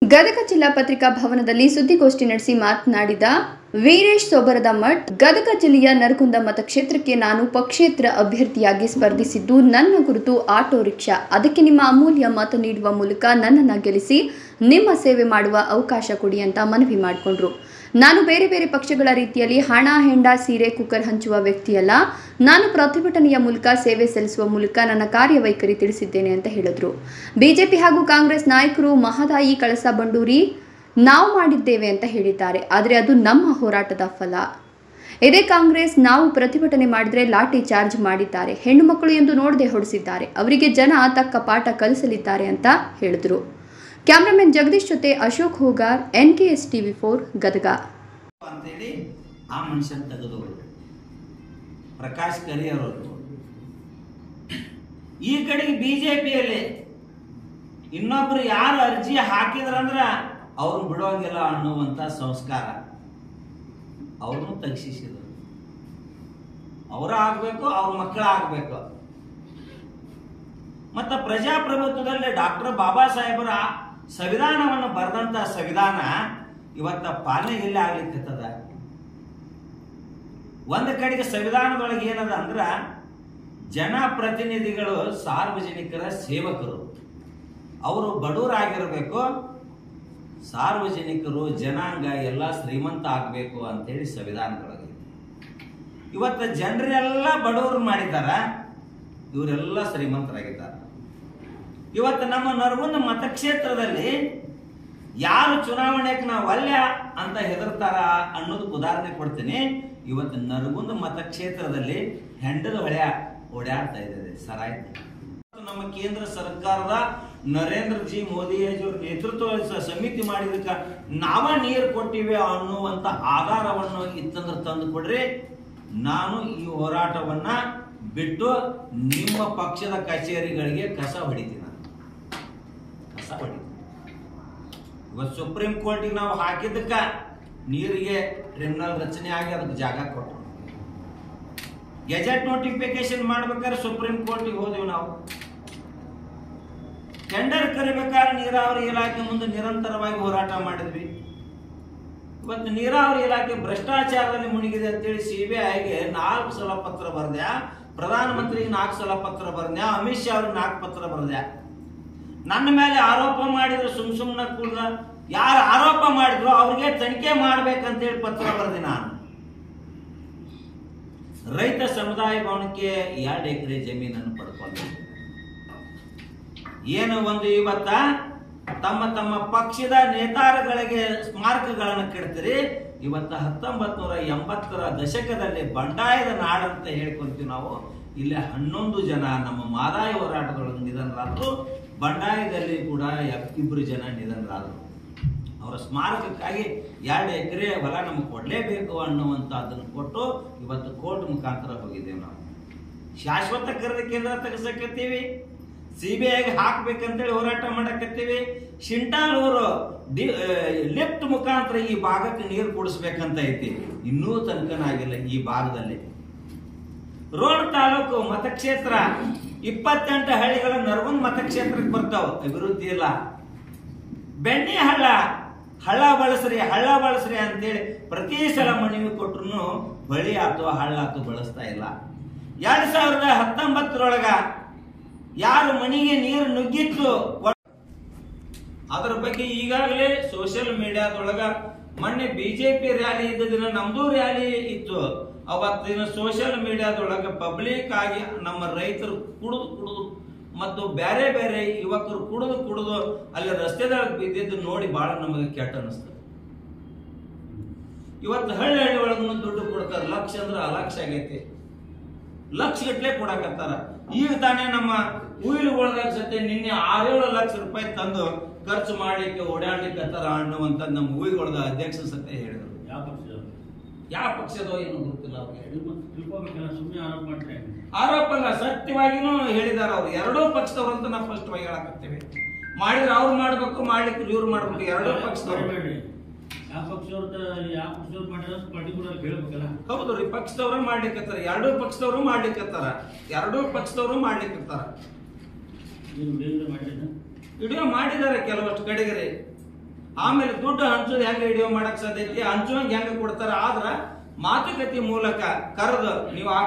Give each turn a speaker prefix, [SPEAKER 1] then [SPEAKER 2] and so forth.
[SPEAKER 1] ಗದಗ ಜಿಲ್ಲಾ ಪತ್ರಿಕಾ ಭವನದಲ್ಲಿ ಸುದ್ದಿಗೋಷ್ಠಿ ನಡೆಸಿ ಮಾತನಾಡಿದ ವೀರೇಶ್ ಸೋಬರದ ಮಠ್ ಗದಗ ಜಿಲ್ಲೆಯ ನರಗುಂದ ಮತಕ್ಷೇತ್ರಕ್ಕೆ ನಾನು ಪಕ್ಷೇತರ ಅಭ್ಯರ್ಥಿಯಾಗಿ ಸ್ಪರ್ಧಿಸಿದ್ದು ನನ್ನ ಗುರುತು ಆಟೋ ರಿಕ್ಷಾ ಅದಕ್ಕೆ ನಿಮ್ಮ ಅಮೂಲ್ಯ ಮತ ನೀಡುವ ಮೂಲಕ ನನ್ನನ್ನು ಗೆಲ್ಲಿಸಿ ನಿಮ್ಮ ಸೇವೆ ಮಾಡುವ ಅವಕಾಶ ಕೊಡಿ ಅಂತ ಮನವಿ ಮಾಡಿಕೊಂಡ್ರು ನಾನು ಬೇರೆ ಬೇರೆ ಪಕ್ಷಗಳ ರೀತಿಯಲ್ಲಿ ಹಣ ಹೆಂಡ ಸೀರೆ ಕುಕ್ಕರ್ ಹಂಚುವ ವ್ಯಕ್ತಿಯಲ್ಲ ನಾನು ಪ್ರತಿಭಟನೆಯ ಮೂಲಕ ಸೇವೆ ಸಲ್ಲಿಸುವ ಮೂಲಕ ನನ್ನ ಕಾರ್ಯವೈಖರಿ ತಿಳಿಸಿದ್ದೇನೆ ಅಂತ ಹೇಳಿದ್ರು ಬಿಜೆಪಿ ಹಾಗೂ ಕಾಂಗ್ರೆಸ್ ನಾಯಕರು ಮಹದಾಯಿ ಕಳಸಾ ಬಂಡೂರಿ ನಾವು ಮಾಡಿದ್ದೇವೆ ಅಂತ ಹೇಳಿದ್ದಾರೆ ಆದರೆ ಅದು ನಮ್ಮ ಹೋರಾಟದ ಫಲ ಇದೇ ಕಾಂಗ್ರೆಸ್ ನಾವು ಪ್ರತಿಭಟನೆ ಮಾಡಿದರೆ ಲಾಠಿ ಚಾರ್ಜ್ ಮಾಡಿದ್ದಾರೆ ಹೆಣ್ಣು ಮಕ್ಕಳು ಎಂದು ನೋಡದೆ ಹೊಡೆಸಿದ್ದಾರೆ ಅವರಿಗೆ ಜನ ತಕ್ಕ ಪಾಠ ಕಲಿಸಲಿದ್ದಾರೆ ಅಂತ ಹೇಳಿದ್ರು ಕ್ಯಾಮ್ರಾಮನ್ ಜಗದೀಶ್ ಜೊತೆ Ashok Hugar N K S TV for Gadag
[SPEAKER 2] ಅಂತೇಳಿ ಆ ಮನುಷ್ಯನ ತೆಗೆದವರು ಪ್ರಕಾಶ್ ಕರಿಯವರು ಈ ಕಡೆಗೆ ಬಿಜೆಪಿಯಲ್ಲಿ ಇನ್ನೊಬ್ರು ಯಾರು ಅರ್ಜಿ ಹಾಕಿದ್ರಂದ್ರ ಅವ್ರನ್ನ ಬಿಡೋಂಗಿಲ್ಲ ಅನ್ನುವಂತ ಸಂಸ್ಕಾರ ಅವ್ರನ್ನು ತಗ್ಸಿಸಿದ್ರು ಅವರ ಆಗ್ಬೇಕು ಅವ್ರ ಮಕ್ಕಳ ಆಗ್ಬೇಕು ಮತ್ತ ಪ್ರಜಾಪ್ರಭುತ್ವದಲ್ಲಿ ಡಾಕ್ಟರ್ ಬಾಬಾ ಸಾಹೇಬರ ಸಂವಿಧಾನವನ್ನು ಬರೆದಂತ ಸಂವಿಧಾನ ಇವತ್ತ ಪಾಲನೆ ಎಲ್ಲಿ ಆಗ್ಲಿಕ್ಕತ್ತದ ಒಂದ್ ಕಡೆಗೆ ಸಂವಿಧಾನದೊಳಗೆ ಏನದ ಅಂದ್ರ ಜನಪ್ರತಿನಿಧಿಗಳು ಸಾರ್ವಜನಿಕರ ಸೇವಕರು ಅವರು ಬಡವರಾಗಿರ್ಬೇಕು ಸಾರ್ವಜನಿಕರು ಜನಾಂಗ ಎಲ್ಲ ಶ್ರೀಮಂತ ಆಗ್ಬೇಕು ಅಂತೇಳಿ ಸಂವಿಧಾನದೊಳಗೆ ಇವತ್ತ ಜನರೆಲ್ಲ ಬಡವರು ಮಾಡಿದಾರ ಇವರೆಲ್ಲ ಶ್ರೀಮಂತರಾಗಿದ್ದಾರೆ ಇವತ್ತು ನಮ್ಮ ನರಗುಂದ ಮತಕ್ಷೇತ್ರದಲ್ಲಿ ಯಾರು ಚುನಾವಣೆಗೆ ನಾವು ಅಲ್ಯ ಅಂತ ಹೆದರ್ತಾರ ಅನ್ನೋದಕ್ಕೆ ಉದಾಹರಣೆ ಕೊಡ್ತೀನಿ ಇವತ್ತು ನರಗುಂದ ಮತಕ್ಷೇತ್ರದಲ್ಲಿ ಹೆಂಡದ ಹೊಳೆ ಓಡಾಡ್ತಾ ಇದೆ ಸರಾಯ್ತು ನಮ್ಮ ಕೇಂದ್ರ ಸರ್ಕಾರದ ನರೇಂದ್ರ ಜಿ ಮೋದಿಯವರು ನೇತೃತ್ವ ವಹಿಸ ಸಮಿತಿ ಮಾಡಿದಕ್ಕ ನಾವ ನೀರು ಕೊಟ್ಟಿವೆ ಅನ್ನುವಂತ ಆಧಾರವನ್ನು ಇತ್ತಂದ್ರೆ ತಂದು ಕೊಡ್ರಿ ನಾನು ಈ ಹೋರಾಟವನ್ನ ಬಿಟ್ಟು ನಿಮ್ಮ ಪಕ್ಷದ ಕಚೇರಿಗಳಿಗೆ ಕಸ ಹೊಡಿತೀನಿ ನಾನು. ಕಸ ಹೊಡಿತೀನಿ ಇವತ್ತು ಸುಪ್ರೀಂ ಕೋರ್ಟಿಗೆ ನಾವು ಹಾಕಿದ್ದಕ್ಕ ನೀರಿಗೆ ಟ್ರಿಬ್ಯುನಲ್ ರಚನೆ ಆಗಿ ಅದಕ್ಕೆ ಜಾಗ ಕೊಟ್ಟರು ಗೆಜೆಟ್ ನೋಟಿಫಿಕೇಶನ್ ಮಾಡ್ಬೇಕಾದ್ರೆ ಸುಪ್ರೀಂ ಕೋರ್ಟಿಗೆ ಹೋದೆವು ನಾವು ಟೆಂಡರ್ ಕರಿಬೇಕಾದ್ರೆ ನೀರಾವರಿ ಇಲಾಖೆ ಮುಂದೆ ನಿರಂತರವಾಗಿ ಹೋರಾಟ ಮಾಡಿದ್ವಿ ಇವತ್ತು ನೀರಾವರಿ ಇಲಾಖೆ ಭ್ರಷ್ಟಾಚಾರದಲ್ಲಿ ಮುಳುಗಿದೆ ಅಂತೇಳಿ ಸಿಬಿಐಗೆ ನಾಲ್ಕು ಸಲ ಪತ್ರ ಬರ್ದ್ಯಾ ಪ್ರಧಾನಮಂತ್ರಿಗೆ ನಾಲ್ಕು ಸಲ ಪತ್ರ ಬರ್ದ್ಯಾ ಅಮಿತ್ ಶಾ ಅವ್ರಿಗೆ ನಾಲ್ಕು ಪತ್ರ ಬರ್ದ್ಯಾ ನನ್ನ ಮೇಲೆ ಆರೋಪ ಮಾಡಿದ್ರು ಸುಮ್ ಸುಮ್ಮನೆ ಕೂಡ ಯಾರು ಆರೋಪ ಮಾಡಿದ್ರು ಅವ್ರಿಗೆ ತನಿಖೆ ಮಾಡ್ಬೇಕಂತೇಳಿ ಪತ್ರ ಬರ್ದೆ ನಾನು ರೈತ ಸಮುದಾಯ ಭವನಕ್ಕೆ ಎರಡು ಎಕರೆ ಜಮೀನನ್ನು ಪಡ್ಕೊಂಡಿದ್ದೆ ಏನು ಒಂದು ಇವತ್ತ ತಮ್ಮ ತಮ್ಮ ಪಕ್ಷದ ನೇತಾರಗಳಿಗೆ ಸ್ಮಾರಕಗಳನ್ನು ಕೆಡ್ತೀರಿ ಇವತ್ತ ಹತ್ತೊಂಬತ್ ನೂರ ಎಂಬತ್ತರ ದಶಕದಲ್ಲಿ ಬಂಡಾಯದ ನಾಡಂತ ಹೇಳ್ಕೊಂತೀವಿ ನಾವು ಇಲ್ಲಿ ಹನ್ನೊಂದು ಜನ ನಮ್ಮ ಮಾದಾಯ ಹೋರಾಟದೊಳಗೆ ನಿಧನರಾದ್ರು ಬಂಡಾಯದಲ್ಲಿ ಕೂಡ ಎಪ್- ಇಬ್ರು ಜನ ನಿಧನರಾದರು ಅವರ ಸ್ಮಾರಕಕ್ಕಾಗಿ ಎರಡು ಎಕರೆ ಹೊಲ ನಮಗೆ ಕೊಡಲೇಬೇಕು ಅನ್ನುವಂತ ಅದನ್ನು ಕೊಟ್ಟು ಇವತ್ತು ಕೋರ್ಟ್ ಮುಖಾಂತರ ಹೋಗಿದ್ದೇವೆ ನಾವು ಶಾಶ್ವತ ಖರೀದಿ ಕೇಂದ್ರ ತೆಗೆಸಕತ್ತೀವಿ ಸಿಬಿಐಗೆ ಹಾಕ್ಬೇಕಂತೇಳಿ ಹೋರಾಟ ಮಾಡಕತ್ತೀವಿ ಶಿಂಟಾಲೂರು ಡಿ ಲಿಫ್ಟ್ ಮುಖಾಂತರ ಈ ಭಾಗಕ್ಕೆ ನೀರು ಕುಡಿಸ್ಬೇಕಂತ ಐತಿ ಇನ್ನೂ ತನಕನಾಗಿಲ್ಲ ಈ ಭಾಗದಲ್ಲಿ ರೋಡ್ ತಾಲೂಕು ಮತಕ್ಷೇತ್ರ ಇಪ್ಪತ್ತೆಂಟು ಹಳ್ಳಿಗಳ ನರಗುಂದ್ ಮತಕ್ಷೇತ್ರಕ್ಕೆ ಬರ್ತಾವ ಅಭಿವೃದ್ಧಿ ಇಲ್ಲ ಬೆಣ್ಣೆ ಹಳ್ಳ ಹಳ್ಳ ಬಳಸ್ರಿ ಹಳ್ಳ ಬಳಸ್ರಿ ಅಂತೇಳಿ ಪ್ರತಿ ಸಲ ಮನವಿ ಕೊಟ್ರು ಬಳಿ ಆತು ಹಳ್ಳ ಆತು ಬಳಸ್ತಾ ಇಲ್ಲ ಎರಡ್ ಸಾವಿರದ ಹತ್ತೊಂಬತ್ತರೊಳಗ ಯಾರು ಮನೆಗೆ ನೀರು ನುಗ್ಗಿತ್ತು ಒ- ಅದರ ಬಗ್ಗೆ ಈಗಾಗಲೇ ಸೋಷಿಯಲ್ ಮೀಡಿಯಾದೊಳಗ ಮೊನ್ನೆ ಬಿಜೆಪಿ ರ್ಯಾಲಿ ಇದ್ದ ದಿನ ನಮ್ದು ರ್ಯಾಲಿ ಇತ್ತು ಅವತ್ತಿನ ಸೋಷಿಯಲ್ ಮೀಡಿಯಾದೊಳಗ ಪಬ್ಲಿಕ್ ಆಗಿ ನಮ್ಮ ರೈತರು ಕುಡಿದು ಕುಡಿದು ಮತ್ತು ಬೇರೆ ಬೇರೆ ಯುವಕರು ಕುಡಿದು ಕುಡಿದು ಅಲ್ಲಿ ರಸ್ತೆದೊಳಗೆ ಬಿದ್ದಿದ್ದು ನೋಡಿ ಬಹಳ ನಮಗೆ ಕೆಟ್ಟ ಅನಿಸ್ತದೆ ಇವತ್ತು ಹಳ್ಳಿ ಹಳ್ಳಿ ಒಳಗೂ ದುಡ್ಡು ಕೊಡ್ತಾರೆ ಲಕ್ಷ ಅಂದ್ರೆ ಅಲಕ್ಷ ಆಗೈತಿ ಲಕ್ಷ ಗಟ್ಲೆ ಕೊಡಕತ್ತಾರ ಈಗ ತಾನೇ ನಮ್ಮ ಉಯಿಲುಗಳದಾಗ ಸತ್ಯ ನಿನ್ನೆ ಆರೇಳು ಲಕ್ಷ ರೂಪಾಯಿ ತಂದು ಖರ್ಚು ಮಾಡ್ಲಿಕ್ಕೆ ಓಡಾಡ್ಲಿಕ್ಕತ್ತಾರ ಅನ್ನುವಂತ ನಮ್ಮ ಉಯಿಗಳದ ಅಧ್ಯಕ್ಷ ಸತ್ಯ ಹೇಳಿದ್ರು
[SPEAKER 3] ಯಾವ ಪಕ್ಷದವ್ರು?
[SPEAKER 2] ಯಾವ ಪಕ್ಷದೋ ಏನು ಗೊತ್ತಿಲ್ಲ ಅವ್ರಿಗೆ
[SPEAKER 3] ತಿಳ್ಕೊ- ತಿಳ್ಕೊಬೇಕಲ್ಲ ಸುಮ್ಮನೆ ಆರೋಪ ಮಾಡ್ರೆ
[SPEAKER 2] ಆರೋಪ ಅಲ್ಲ ಸತ್ಯವಾಗಿನೂ ಹೇಳಿದಾರ ಅವ್ರು ಎರಡೂ ಪಕ್ಷದವ್ರು ಅಂತ ನಾವು ಸ್ಪಷ್ಟವಾಗಿ ಹೇಳಕತ್ತೀವಿ ಮಾಡಿದ್ರೆ ಅವ್ರು ಮಾಡ್ಬೇಕು ಮಾಡ್ಲಿಕ್ಕೆ ಇವ್ರು ಮಾಡ್ಬೇಕು ಎರಡೂ ಪಕ್ಷದವ್ರು
[SPEAKER 3] ಬೇಡ್ರಿ. ಯಾವ ಪಕ್ಷದವ್ರ ಯಾವ ಪಕ್ಷದವ್ರು ಮಾಡಿರೋ ಪರ್ಟಿಕ್ಯುಲರ್ ಹೇಳ್ಬೇಕಲ್ಲ
[SPEAKER 2] ಹೌದು ರೀ ಪಕ್ಷದವರು ಮಾಡ್ಲಿಕ್ಕತ್ತಾರ ಎರಡೂ ಪಕ್ಷದವರು ಮಾಡ್ಲಿಕ್ಕತ್ತಾರ ಎರಡೂ ಪಕ್ಷದವರು ಮಾಡ್ಲಿಕ್ಕತ್ತಾರ
[SPEAKER 3] ನೀವು ವಿಡಿಯೋ ಮಾಡಿದ್ರೆ
[SPEAKER 2] ವಿಡಿಯೋ ಮಾಡಿದ್ದಾರೆ ಕೆಲವಷ್ಟು ಕಡೆಗೆ ರೀ ಆಮೇಲೆ ದುಡ್ಡು ಹಂಚೋದು ಹೆಂಗ ವಿಡಿಯೋ ಮಾಡಕ್ ಸಾಧ್ಯತೆ ಹಂಚುವಂಗ ಹೆಂಗ ಕೊಡ್ತಾರ ಆದ್ರ ಮಾತುಕತೆ ಮೂಲಕ ಕರೆದು ನೀವು ಆ